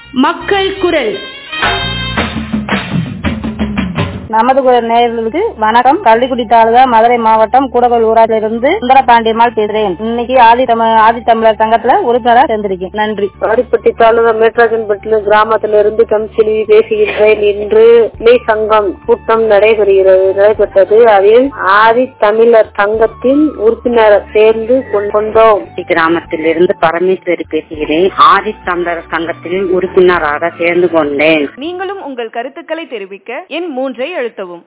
மக்கள் குரல் நமது குரல் நேயர்களுக்கு வணக்கம் கள்ளிக்குடி தாலுகா மதுரை மாவட்டம் கூடகோல் ஊராட்சியிலிருந்து சுந்தரபாண்டியம்மாள் பேசுறேன் இன்னைக்கு ஆதி தமிழ் ஆதி தமிழர் சங்கத்துல உறுப்பினரா சேர்ந்திருக்கேன் நன்றி வாடிப்பட்டி தாலுகா மேட்ராஜன்பட்டின கிராமத்துல இருந்து கம்சிலி பேசுகின்றேன் இன்று இலை சங்கம் கூட்டம் நடைபெறுகிறது நடைபெற்றது அதில் ஆதி தமிழர் சங்கத்தின் உறுப்பினர் சேர்ந்து கொண்- கொண்டோம் கிராமத்திலிருந்து பரமேஸ்வரி பேசுகிறேன் ஆதி தமிழர் சங்கத்தில் உறுப்பினராக சேர்ந்து கொண்டேன் நீங்களும் உங்கள் கருத்துக்களை தெரிவிக்க எண் மூன்றை அழுத்தவும்